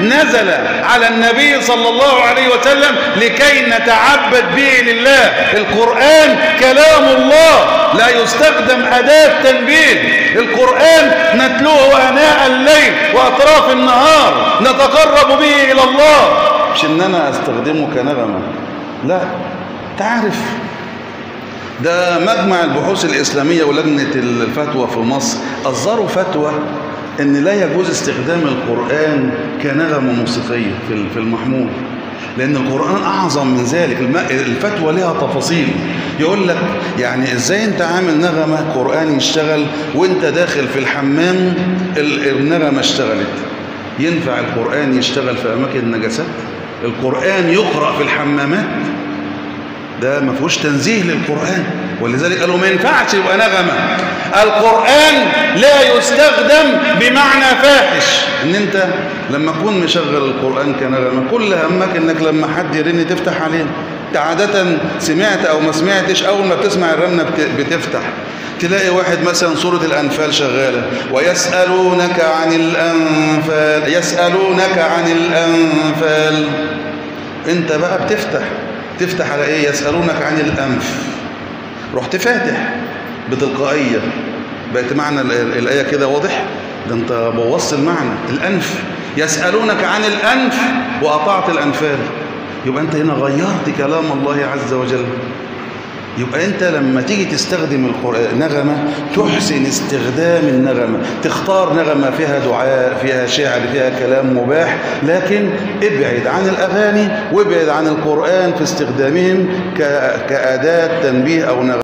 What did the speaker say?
نزل على النبي صلى الله عليه وسلم لكي نتعبد به لله القرآن كلام الله لا يستخدم أداة تنبيه القرآن نتلوه آناء الليل وأطراف النهار نتقرب به إلى الله مش إن أنا أستخدمه كنغمة لا تعرف ده مجمع البحوث الإسلامية ولجنة الفتوى في مصر أصدروا فتوى ان لا يجوز استخدام القرآن كنغمة موسيقية في المحمول لأن القرآن أعظم من ذلك الفتوى لها تفاصيل يقول لك يعني إزاي أنت عامل نغمة قرآن يشتغل وأنت داخل في الحمام النغمة اشتغلت ينفع القرآن يشتغل في أماكن النجاسات القرآن يقرأ في الحمامات ده ما فيهوش تنزيه للقرآن ولذلك قالوا ما ينفعش يبقى نغمة القرآن لا يستخدم بمعنى فاحش ان انت لما تكون مشغل القرآن كنغمة كل همك انك لما حد يرن تفتح عليه انت عادة سمعت او ما سمعتش اول ما بتسمع الرنة بتفتح تلاقي واحد مثلا سورة الأنفال شغالة ويسألونك عن الأنفال يسألونك عن الأنفال انت بقى بتفتح تفتح على ايه يسألونك عن الأنف رحت فاتح بتلقائية بقت معنى الآية كده واضح ده انت بوظت المعنى الأنف يسألونك عن الأنف وأطعت الأنفال يبقى انت هنا غيرت كلام الله عز وجل يبقى انت لما تيجي تستخدم القرآن نغمة تحسن استخدام النغمة تختار نغمة فيها دعاء فيها شعر فيها كلام مباح لكن ابعد عن الأغاني وابعد عن القرآن في استخدامهم كأداة تنبيه أو نغمة